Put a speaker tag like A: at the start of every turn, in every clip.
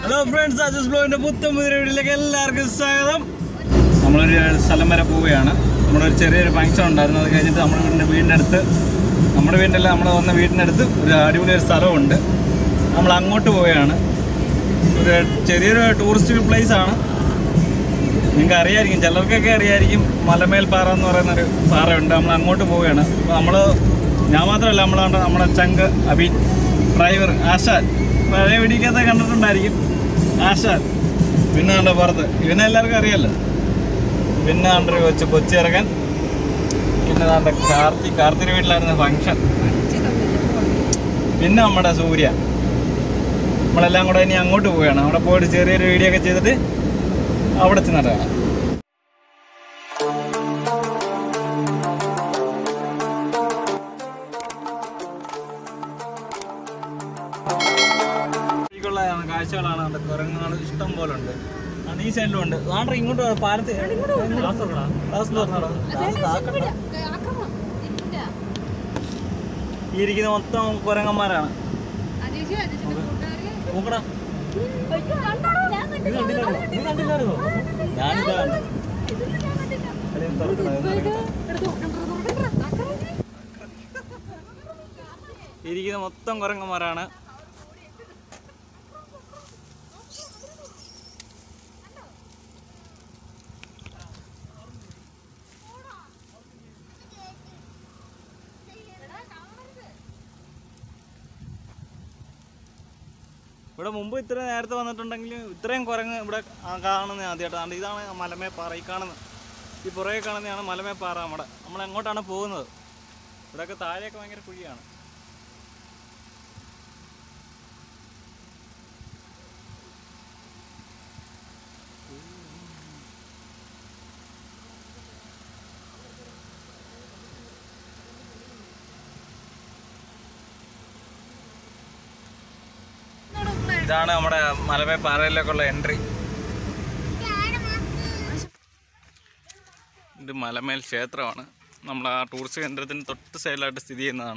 A: Hello friends Ajas ബ്ലോഗിന്റെ പുത്തൻ പുതിയ വീട്ടിലേക്ക് എല്ലാവർക്കും സ്വാഗതം നമ്മളൊരു സ്ഥലം വരെ പോവുകയാണ് നമ്മുടെ ഒരു ചെറിയൊരു ഫംഗ്ഷൻ ഉണ്ടായിരുന്നു അത് കഴിഞ്ഞിട്ട് നമ്മുടെ വീടിൻ്റെ വീടിൻ്റെ അടുത്ത് നമ്മുടെ വീടിൻ്റെ അല്ല നമ്മൾ വന്ന വീടിൻ്റെ അടുത്ത് ഒരു അടിപൊളി ഒരു സ്ഥലമുണ്ട് നമ്മൾ അങ്ങോട്ട് പോവുകയാണ് ഒരു ചെറിയൊരു ടൂറിസ്റ്റ് പ്ലേസ് ആണ് നിങ്ങൾക്ക് അറിയായിരിക്കും ചിലർക്കൊക്കെ അറിയായിരിക്കും മലമേൽ പാറ എന്ന് പറയുന്ന ഒരു പാറയുണ്ട് നമ്മൾ അങ്ങോട്ട് പോവുകയാണ് അപ്പോൾ നമ്മൾ ഞാൻ മാത്രമല്ല നമ്മളാണ്ട് നമ്മുടെ ചങ്ക് അബിൻ ഡ്രൈവർ ആശാൻ പഴയ വീടിക്കകത്ത് കണ്ടിട്ടുണ്ടായിരിക്കും ആശാൻ പിന്നെ കണ്ട പുറത്ത് ഇവനെ എല്ലാവർക്കും അറിയാമല്ലോ പിന്നെ കണ്ടൊരു കൊച്ചു കൊച്ചിറങ്ങൻ പിന്നെ കണ്ട കാർത്തി കാർത്തിൻ്റെ വീട്ടിലായിരുന്നു ഫങ്ഷൻ പിന്നെ നമ്മുടെ സൂര്യ നമ്മളെല്ലാം കൂടെ ഇനി അങ്ങോട്ട് പോവുകയാണ് അവിടെ പോയിട്ട് ചെറിയൊരു വീഡിയോ ഒക്കെ ചെയ്തിട്ട് അവിടെ ചെന്നിട്ട് കാണാം ുള്ള കാഴ്ചകളാണ് അവിടെ കുരങ്ങുകൾ ഇഷ്ടം പോലെ ഉണ്ട് ആണ് ഈ സൈഡിലും ഉണ്ട് ആണ്ട്ര ഇങ്ങോട്ട് പാലത്ത് ക്ലാസ് തുറന്നോടാ. ഈ ഇരിക്കുന്ന മൊത്തം കുരങ്ങന്മാരാണ് നോക്കടാ ഞാനിതാ കണ്ടത്. അല്ലെങ്കിൽ തുറക്കണോ? ഈ ഇരിക്കുന്ന മൊത്തം കുരങ്ങന്മാരാണ് ഇവിടെ മുമ്പ് ഇത്ര നേരത്തെ വന്നിട്ടുണ്ടെങ്കിൽ ഇത്രയും കുരങ്ങ് ഇവിടെ ആ കാണുന്ന ആദ്യമായിട്ടാണ് ഇതാണ് മലമേ പാറ ഈ കാണുന്നത് ഈ പുറകെ കാണുന്നതാണ് മലമേ പാറ നമ്മുടെ നമ്മൾ എങ്ങോട്ടാണ് പോകുന്നത് ഇവിടെയൊക്കെ താഴെയൊക്കെ ഭയങ്കര കുഴിയാണ് ഇതാണ് നമ്മുടെ മലമേ പാറയിലേക്കുള്ള എൻട്രി ഇത് മലമേൽ ക്ഷേത്രമാണ് നമ്മൾ ആ ടൂറിസ്റ്റ് കേന്ദ്രത്തിന് തൊട്ട് സൈഡിലായിട്ട് സ്ഥിതി ചെയ്യുന്നതാണ്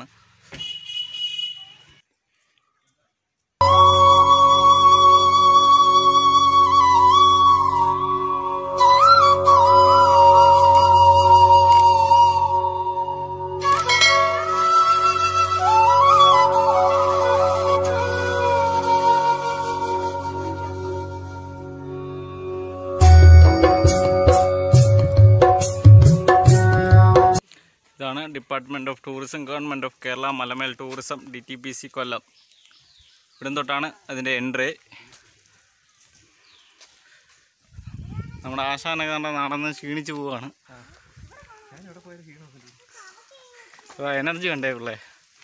A: ഇതാണ് department of tourism government of Kerala Malamel tourism D T P C Kollam ഇവിടം തൊട്ടാണ് അതിൻ്റെ എൻട്രി നമ്മുടെ ആശാന കണ്ട നടന്ന് ക്ഷീണിച്ച് പോവാണ് എനർജി കണ്ടേ പിള്ളേ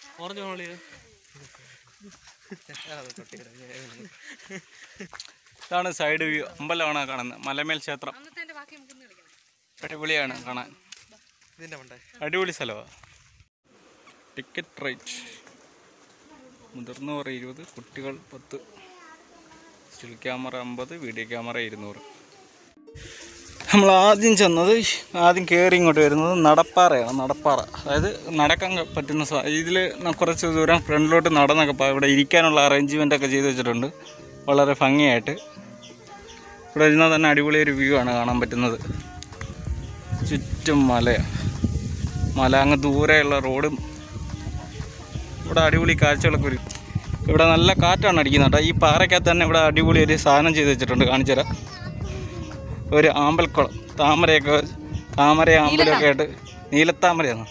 A: ഇതാണ് സൈഡ് വ്യൂ അമ്പലമാണ് കാണുന്നത് മലമേൽ ക്ഷേത്രം അടിപൊളിയാണ് കാണാൻ അടിപൊളി സ്ഥലമാണ് ടിക്കറ്റ് റേറ്റ് മുതിർന്നവർ ഇരുപത് കുട്ടികൾ പത്ത് സ്റ്റിൽ ക്യാമറ അമ്പത് വീഡിയോ ക്യാമറ ഇരുന്നൂറ് നമ്മൾ ആദ്യം ചെന്നത് ആദ്യം കയറി ഇങ്ങോട്ട് വരുന്നത് നടപ്പാറയാണ് നടപ്പാറ അതായത് നടക്കാൻ പറ്റുന്ന ഇതിൽ കുറച്ച് ദൂരം ഫ്രണ്ടിലോട്ട് നടന്നൊക്കെ പോ- ഇവിടെ ഇരിക്കാനുള്ള അറേഞ്ച്മെൻ്റ് ഒക്കെ ചെയ്ത് വെച്ചിട്ടുണ്ട് വളരെ ഭംഗിയായിട്ട് ഇവിടെ ഇരുന്നാൽ തന്നെ അടിപൊളി ഒരു വ്യൂ ആണ് കാണാൻ പറ്റുന്നത് ചുറ്റും മലയാണ് മല അങ്ങ് ദൂരെയുള്ള റോഡും ഇവിടെ അടിപൊളി കാഴ്ചകളൊക്കെ ഒരു ഇവിടെ നല്ല കാറ്റാണ് അടിക്കുന്നത് കേട്ടോ ഈ പാറയ്ക്കകത്ത് തന്നെ ഇവിടെ അടിപൊളി ഒരു സാധനം ചെയ്ത് വെച്ചിട്ടുണ്ട് കാണിച്ചു തരാം ഒരു ആമ്പൽക്കുളം താമരയൊക്കെ താമര ആമ്പലൊക്കെ ആയിട്ട് നീലത്താമരയാണ്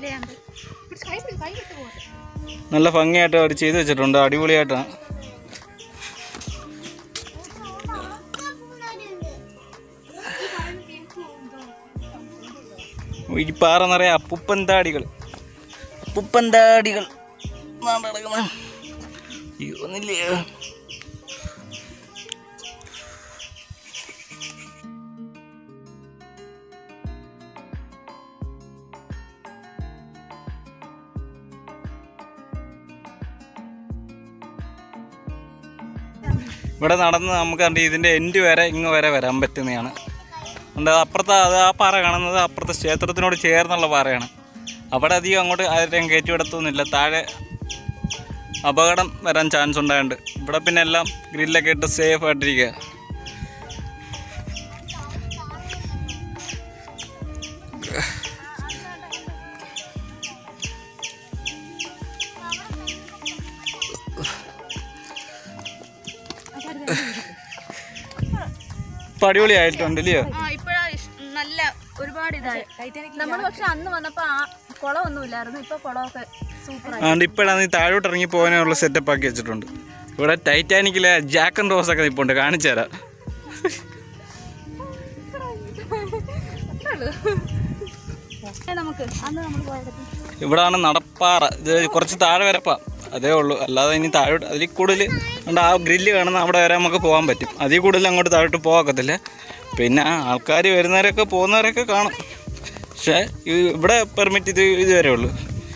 A: നല്ല ഭംഗിയായിട്ട് അവർ ചെയ്ത് വെച്ചിട്ടുണ്ട് അടിപൊളിയായിട്ടാണ് ഈ പാറ നിറയെ അപ്പുപ്പന്താടികൾ അപ്പുപ്പന്താടികൾ ഇതാണ്ട് കിടക്കുന്നെ. അയ്യോ, ഒന്നില്ലേ ഇവിടെ നടന്ന് നമുക്ക് കണ്ട് ഇതിൻ്റെ എൻഡ് വരെ ഇങ്ങ് വരെ വരാൻ പറ്റുന്നതാണ് ഉണ്ട് അപ്പുറത്ത് അത് ആ പാറ കാണുന്നത് അപ്പുറത്തെ ക്ഷേത്രത്തിനോട് ചേർന്നുള്ള പാറയാണ് അവിടെ അധികം അങ്ങോട്ട് ആരെയും കയറ്റി വിടത്തൊന്നുമില്ല താഴെ അപകടം വരാൻ ചാൻസ് ഉണ്ടായുണ്ട് ഇവിടെ പിന്നെ എല്ലാം ഗ്രില്ലൊക്കെ ഇട്ട് സേഫ് ആയിട്ടിരിക്കുക ഇപ്പം അടിപൊളിയായിട്ടുണ്ട് ഇല്ലയോ
B: ആ ഇപ്പഴാ ഇഷ്- നല്ല ഒരുപാട് ഇതായി നമ്മൾ പക്ഷെ അന്ന് വന്നപ്പോ ആ കുളമൊന്നുമില്ലായിരുന്നു ഇപ്പൊ കുളമൊക്കെ സൂപ്പറായി
A: അതുകൊണ്ട് ഇപ്പോഴാണ് ഈ താഴോട്ട് ഇറങ്ങി പോകാനുള്ള സെറ്റപ്പ് ആക്കി വെച്ചിട്ടുണ്ട് ഇവിടെ ടൈറ്റാനിക്കിലെ ജാക്ക് ആൻഡ് റോസ് ഒക്കെ നിൽപ്പുണ്ട് കാണിച്ചു തരാം
B: നമുക്ക് അന്ന് നമ്മൾ പോയത്
A: ഇവിടാണ് നടപ്പാറ ഇത് കുറച്ച് താഴെ വരപ്പാ അതേ ഉള്ളൂ അല്ലാതെ ഇനി താഴോട്ട് അതിൽ കൂടുതൽ ഉണ്ട് ആ ഗ്രില്ല് കാണുന്ന അവിടെ വരെ നമുക്ക് പോകാൻ പറ്റും അതിൽ കൂടുതൽ അങ്ങോട്ട് താഴോട്ട് പോകാക്കത്തില്ല പിന്നെ ആൾക്കാർ വരുന്നവരൊക്കെ പോകുന്നവരൊക്കെ കാണും പക്ഷേ ഈ- ഇവിടെ പെർമിറ്റ് ഇത് ഇതുവരെ ഉള്ളൂ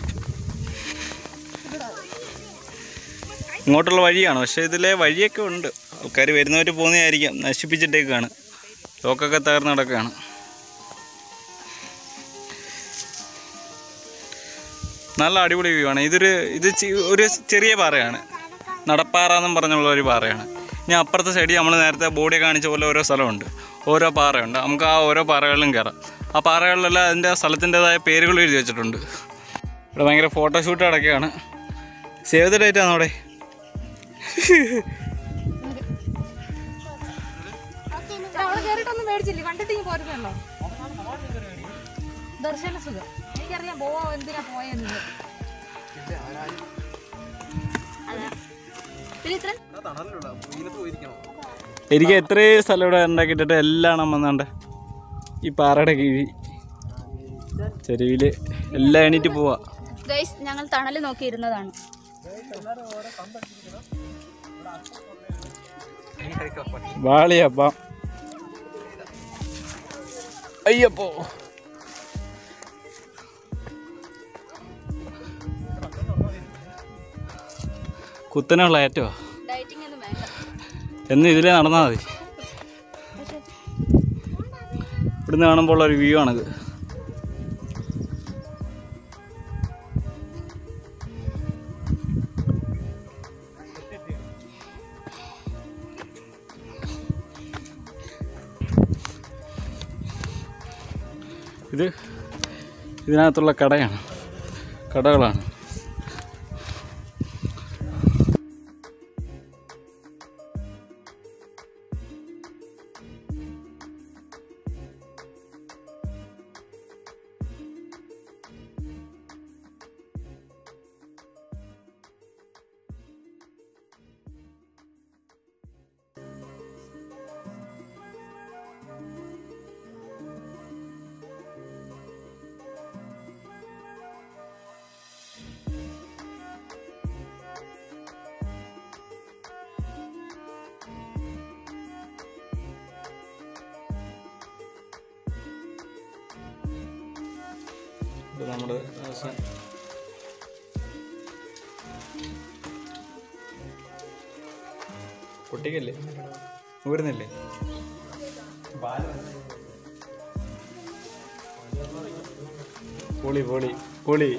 A: ഇങ്ങോട്ടുള്ള വഴിയാണ് പക്ഷേ ഇതിലെ വഴിയൊക്കെ ഉണ്ട് ആൾക്കാർ വരുന്നവർ പോകുന്നതായിരിക്കാം നശിപ്പിച്ചിട്ടേക്കാണ് ലോക്കൊക്കെ തകർന്ന് കിടക്കുകയാണ് നല്ല അടിപൊളി വ്യൂ ആണ് ഇതൊരു ഇത് ചി- ഒരു ചെറിയ പാറയാണ് നടപ്പാറ എന്നും പറഞ്ഞുള്ള ഒരു പാറയാണ് ഇനി അപ്പുറത്തെ സൈഡിൽ നമ്മൾ നേരത്തെ ബോഡി കാണിച്ച പോലെ ഓരോ സ്ഥലമുണ്ട് ഓരോ പാറയുണ്ട് നമുക്ക് ആ ഓരോ പാറകളിലും കയറാം ആ പാറകളിലെല്ലാം അതിൻ്റെ സ്ഥലത്തിൻ്റെതായ പേരുകൾ എഴുതി വെച്ചിട്ടുണ്ട് ഇവിടെ ഭയങ്കര ഫോട്ടോഷൂട്ട് അടക്കുകയാണ് സേവ് ദ ഡേറ്റ് ആണോ അവിടെ
B: അവിടെ കയറിയിട്ടൊന്നും മേടിച്ചില്ല കണ്ടിട്ട് ഇങ്ങ് പോരുന്നല്ലോ ദർശന സുഖം എനിക്കറിയാം പോവാ എന്തിനാ പോയെന്ന് പിന്നെ ഇത്ര
A: എനിക്ക് എത്രയും സ്ഥലം ഇവിടെ ഉണ്ടാക്കിയിട്ടിട്ട് എല്ലാം വന്നാണ്ട് ഈ പാറയുടെ കീഴി ചെരുവിൽ എല്ലാം എണീറ്റ് പോവാ
B: ഗൈസ് ഞങ്ങൾ തണൽ നോക്കിയിരുന്നതാണ്
A: വാളിയപ്പം അയ്യപ്പോ കുത്തനുള്ള ഏറ്റവും
B: ഡയറ്റിംഗ് ഒന്നും വേണ്ട
A: എന്ന് ഇതിലേ നടന്നാൽ മതി ഇവിടുന്ന് കാണുമ്പോൾ ഒരു വ്യൂ ആണിത് ഇത് ഇതിനകത്തുള്ള കടയാണ് കടകളാണ് ഇത് നമ്മുടെ അവസാനം കുട്ടിക്കല്ലേ ഊരുന്നില്ലേ പൊളി പൊളി പൊളി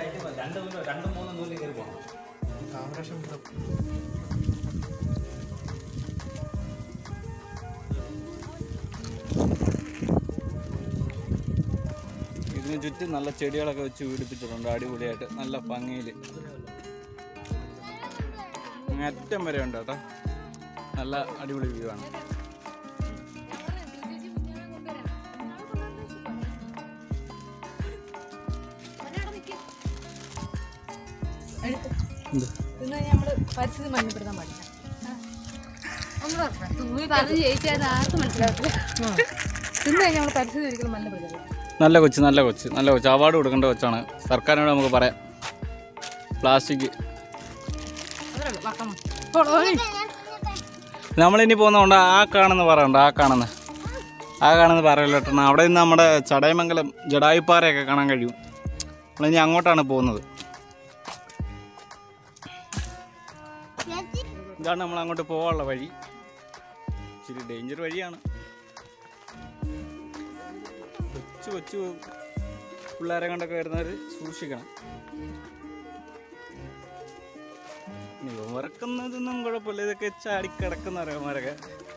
A: ഇതിന് ചുറ്റും നല്ല ചെടികളൊക്കെ വെച്ച് പിടിപ്പിച്ചിട്ടുണ്ട് അടിപൊളിയായിട്ട് നല്ല ഭംഗിയിൽ അറ്റം വരെ ഉണ്ട് കേട്ടോ നല്ല അടിപൊളി വ്യൂ ആണ് എന്ത്?
B: ഇന്ന് നമ്മള് പരിസ്ഥിതി മലിനപ്പെടുത്താൻ പാടില്ല തൂവി പറഞ്ഞ് ജയിച്ചാൽ ആർക്കും മനസ്സിലാവില്ല തിന്നു കഴിഞ്ഞാൽ നമ്മൾ പരിസ്ഥിതി ഒരിക്കലും മലിനപ്പെടുത്തില്ല
A: നല്ല കൊച്ച് നല്ല കൊച്ച് നല്ല കൊച്ച് അവാർഡ് കൊടുക്കേണ്ട കൊച്ചാണ് സർക്കാരിനോട് നമുക്ക് പറയാം പ്ലാസ്റ്റിക്
B: അതല്ലേ വക്കണം
A: നമ്മളിനി പോകുന്നതുകൊണ്ട് ആ കാണുന്ന പറയുണ്ട് ആ കാണുന്ന ആ കാണുന്ന പറയല്ലോട്ടാണ് അവിടെ നിന്ന് നമ്മുടെ ചടയമംഗലം ജഡായുപ്പാറയൊക്കെ കാണാൻ കഴിയും നമ്മളിനി അങ്ങോട്ടാണ് പോകുന്നത് ഇതാണ് നമ്മൾ അങ്ങോട്ട് പോകാനുള്ള വഴി ഇച്ചിരി ഡേഞ്ചർ വഴിയാണ് കൊച്ചു കൊച്ചു പിള്ളേരെ കണ്ടൊക്കെ വരുന്നവർ സൂക്ഷിക്കണം ഇവരക്കുന്നതൊന്നും കുഴപ്പമില്ല ഇതൊക്കെ ചാടിക്കിടക്കുന്ന മരമൊക്കെ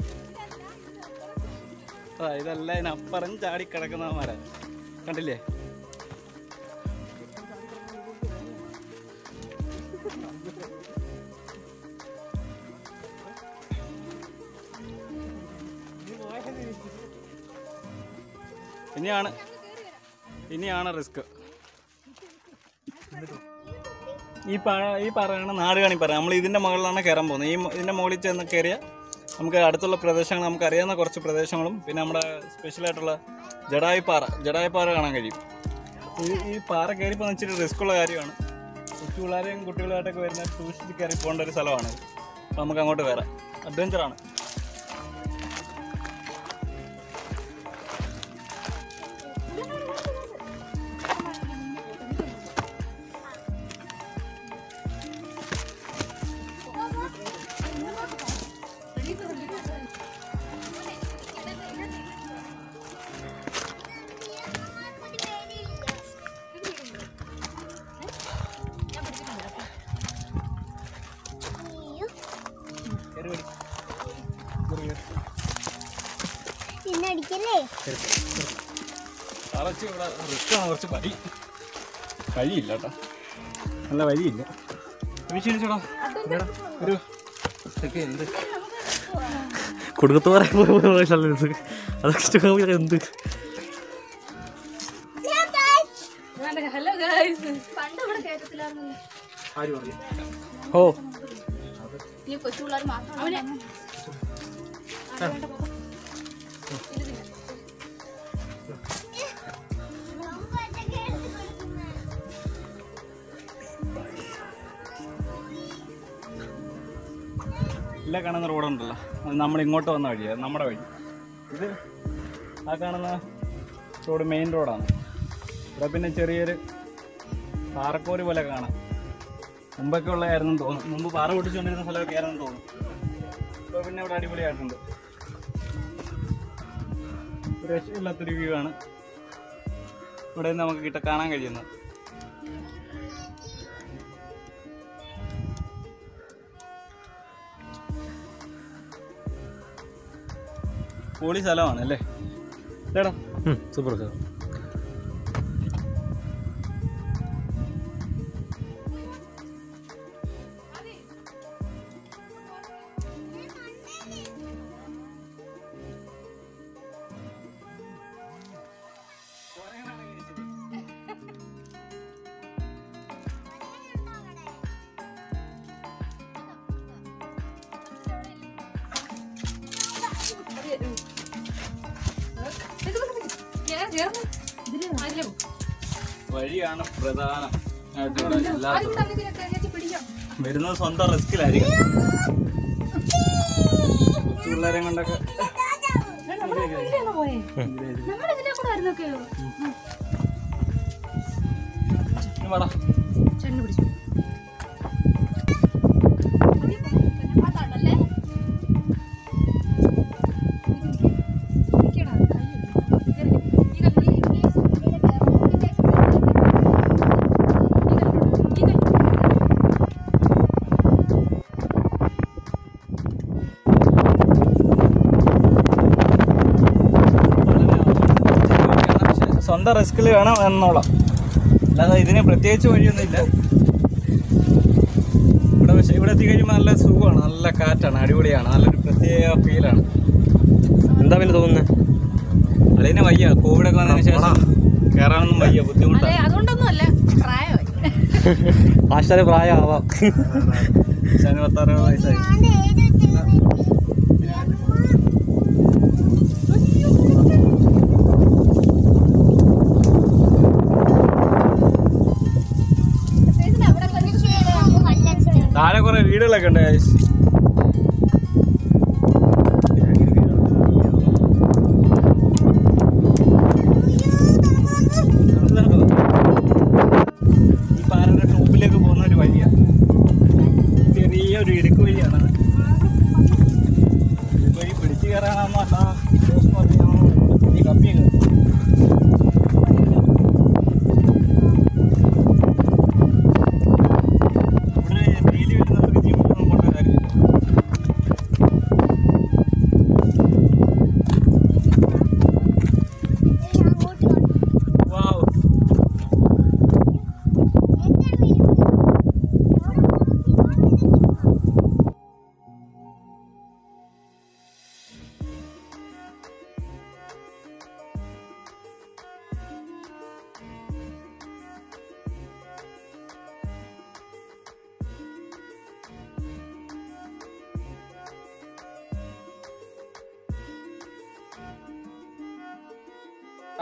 A: ആ ഇതല്ല ഇതിനപ്പുറം ചാടിക്കിടക്കുന്ന മരം കണ്ടില്ലേ ഇനിയാണ് ഇനിയാണ് റിസ്ക് ഈ പ ഈ പറയുന്ന നാട് കാണി പറയാം നമ്മൾ ഇതിൻ്റെ മുകളിലാണ് കയറാൻ പോകുന്നത് ഈ മ- ഇതിൻ്റെ മുകളിൽ ചെന്ന് കയറിയാൽ നമുക്ക് അടുത്തുള്ള പ്രദേശങ്ങൾ നമുക്ക് അറിയാവുന്ന കുറച്ച് പ്രദേശങ്ങളും പിന്നെ നമ്മുടെ സ്പെഷ്യലായിട്ടുള്ള ജഡായിപ്പാറ ജഡായിപ്പാറ കാണാൻ കഴിയും ഈ ഈ പാറ കയറി പോകുന്ന ഇച്ചിരി റിസ്ക് ഉള്ള കാര്യമാണ് കൊച്ചു പിള്ളേരെയും കുട്ടികളായിട്ടൊക്കെ വരുന്ന ടൂറിസ്റ്റ് കയറി പോകേണ്ട ഒരു സ്ഥലമാണ് അപ്പോൾ നമുക്ക് അങ്ങോട്ട് വരാം അഡ്വഞ്ചറാണ് കയറി വരും കയറി കയറി
C: പിന്നെ അടിക്കല്ലേ
A: കുറച്ച് ഇവിടെ റിസ്ക്കാണ് കുറച്ച് വഴി വഴിയില്ല കേട്ടോ നല്ല വഴിയില്ല വിശേഷിച്ചോടാ ഒരു ഇതൊക്കെ എന്ത്
D: കൊടുക്കത്ത് പറയാൻ സ്ഥലം അതൊക്കെ എന്ത്
B: ഹലോ ഗൈസ് പണ്ട് ഇവിടെ കേട്ടത്തില്ലായിരുന്നു
A: ആര് പറഞ്ഞു
D: ഓ
B: ഈ കൊച്ചു പിള്ളേർ മാത്രം അവനെ
A: ഇല്ല കാണുന്ന റോഡുണ്ടല്ലോ അത് നമ്മൾ ഇങ്ങോട്ട് വന്ന വഴിയാണ് നമ്മുടെ വഴി ഇത് ആ കാണുന്ന റോഡ് മെയിൻ റോഡാണ് ഇവിടെ പിന്നെ ചെറിയൊരു പാറക്കോര് പോലെ കാണാം മുമ്പൊക്കെ ഉള്ളതായിരുന്നു തോന്നുന്നു മുമ്പ് പാറ പൊട്ടിച്ചുകൊണ്ടിരുന്ന സ്ഥലമൊക്കെ ആയിരുന്നു തോന്നുന്നു ഇപ്പോൾ പിന്നെ ഇവിടെ അടിപൊളിയായിട്ടുണ്ട് ഒരു രക്ഷയില്ലാത്തൊരു വ്യൂ ആണ് ഇവിടെ നിന്ന് നമുക്ക് കിട്ട കാണാൻ കഴിയുന്നത് പൊളി സ്ഥലമാണ് അല്ലേ ഇതേടാ
D: സൂപ്പർ സാർ
A: വഴിയാണ് പ്രധാനം ആയിട്ട് ഇവിടെ എല്ലാവർക്കും വരുന്നത് സ്വന്തം റിസ്കിലായിരിക്കും പിള്ളേരെ കൊണ്ടൊക്കെ
B: നമ്മളിതിനെ കൂടെ ആയിരുന്നൊക്കെ
A: ഇനി വാടാ
B: ചെണ്ണു പിടിച്ചു അതാണല്ലേ
A: സ്വന്തം റിസ്കിൽ വേണം എന്നോളാം അല്ലാതെ ഇതിന് പ്രത്യേകിച്ച് വഴിയൊന്നുമില്ല ഇവിടെ പക്ഷേ ഇവിടെ എത്തി കഴിയുമ്പോൾ നല്ല സുഖമാണ് നല്ല കാറ്റാണ് അടിപൊളിയാണ് നല്ലൊരു പ്രത്യേക ഫീലാണ്
D: എന്താ പിന്നെ തോന്നുന്നത്
A: അതിന് വയ്യ കോവിഡൊക്കെ വന്നതിന് ശേഷം കയറാനൊന്നും വയ്യ ബുദ്ധിമുട്ടാണ്
B: അതെ അതുകൊണ്ടൊന്നും അല്ല പ്രായമായി
D: ആശാന് പ്രായമാവാം
A: ശനി പത്താറ് വയസ്സായി താഴെ കുറെ വീടുകളൊക്കെ ഉണ്ട് guys. ഈ പാറയുടെ ടോപ്പിലേക്ക് പോകുന്ന ഒരു വഴിയാണ് ചെറിയൊരു ഇടുക്ക് വഴിയാണ് അത്. ഇടുക്ക് വഴി പിടിച്ചു കയറാനാണെന്നല്ല ഈ കപ്പിയൊക്കെ ഇവിടെ ഡെയിലി വരുന്നവർക്ക് ജിം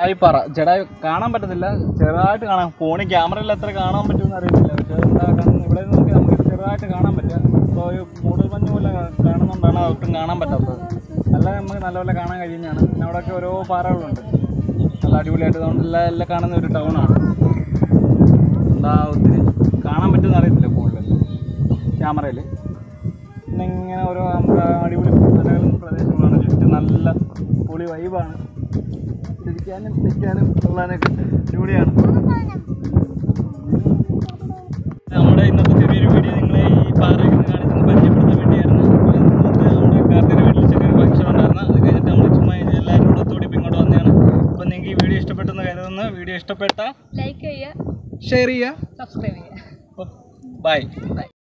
A: ജഡായിപ്പാറ ജഡായി കാണാൻ പറ്റത്തില്ല ചെറുതായിട്ട് കാണാം ഫോണിൽ ക്യാമറയിൽ എത്ര കാണാൻ പറ്റുമെന്ന് അറിയത്തില്ല പക്ഷേ എന്താ കാണുന്നത് ഇവിടെ നമുക്ക് നമുക്ക് ചെറുതായിട്ട് കാണാൻ പറ്റുക ഇപ്പോൾ ഒരു മൂടൽ മഞ്ഞ് പോലെ കാണുന്നതുകൊണ്ടാണ് അത് ഒട്ടും കാണാൻ പറ്റാത്തത് അല്ലാതെ നമുക്ക് നല്ലപോലെ കാണാൻ കഴിയുന്നതാണ് പിന്നെ അവിടെയൊക്കെ ഓരോ പാറകളുണ്ട് നല്ല അടിപൊളിയായിട്ട് അതുകൊണ്ട് എല്ലാം എല്ലാം കാണുന്ന ഒരു ടൗണാണ് എന്താ ഒത്തിരി കാണാൻ പറ്റുമെന്ന് അറിയത്തില്ല ഫോണിൽ ക്യാമറയിൽ പിന്നെ ഇങ്ങനെ ഓരോ നമ്മുടെ അടിപൊളി മലകളും പ്രദേശങ്ങളാണ് ചുറ്റും നല്ല പൊളി വൈബാണ് ഇരിക്കാനും നിൽക്കാനും കൊള്ളാനൊക്കെ അടിപൊളിയാണ് നമ്മുടെ ഇന്നത്തെ ചെറിയൊരു വീഡിയോ നിങ്ങളെ ഈ പാറയൊക്കെ ഒന്ന് കാണിച്ചൊന്ന് പരിചയപ്പെടുത്താൻ വേണ്ടിയായിരുന്നു അപ്പോൾ ഇന്നത്തെ നമ്മുടെ കാർത്തിയുടെ വീട്ടിൽ ചെറിയൊരു ഫംഗ്ഷൻ ഉണ്ടായിരുന്നു അത് കഴിഞ്ഞിട്ട് നമ്മൾ ചുമ്മാ എല്ലാവരും കൂടെ ഒത്തുകൂടി ഇപ്പം ഇങ്ങോട്ട് വന്നതാണ് അപ്പോൾ നിങ്ങൾക്ക് ഈ വീഡിയോ ഇഷ്ടപ്പെട്ടെന്ന് കരുതുന്നു വീഡിയോ ഇഷ്ടപ്പെട്ട
B: ലൈക്ക് ചെയ്യുക
A: ഷെയർ ചെയ്യുക
B: സബ്സ്ക്രൈബ് ചെയ്യുക
A: ബൈ